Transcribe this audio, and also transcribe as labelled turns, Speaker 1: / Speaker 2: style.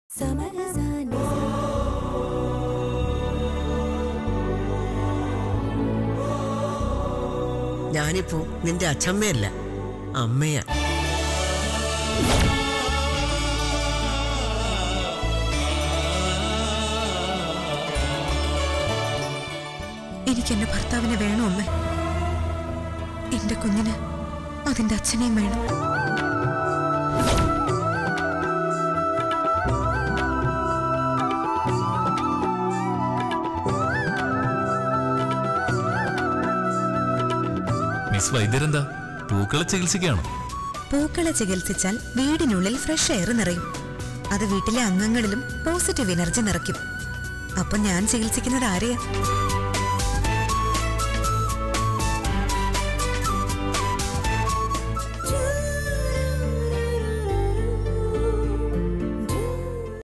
Speaker 1: ഞാനിപ്പോ നിന്റെ അച്ഛമ്മയല്ല അമ്മയാ
Speaker 2: എനിക്ക് എന്റെ ഭർത്താവിനെ വേണോ അമ്മ എന്റെ കുഞ്ഞിന് അതിന്റെ അച്ഛനെയും വേണം
Speaker 3: മിസ് വൈദ്യരെന്താ പൂക്കള ചികിത്സിക്കാണോ
Speaker 2: പൂക്കളെ ചികിത്സിച്ചാൽ വീടിനുള്ളിൽ ഫ്രഷ് എയർ നിറയും അത് വീട്ടിലെ അംഗങ്ങളിലും പോസിറ്റീവ് എനർജി നിറയ്ക്കും അപ്പൊ ഞാൻ ചികിത്സിക്കുന്നത് ആരെയാ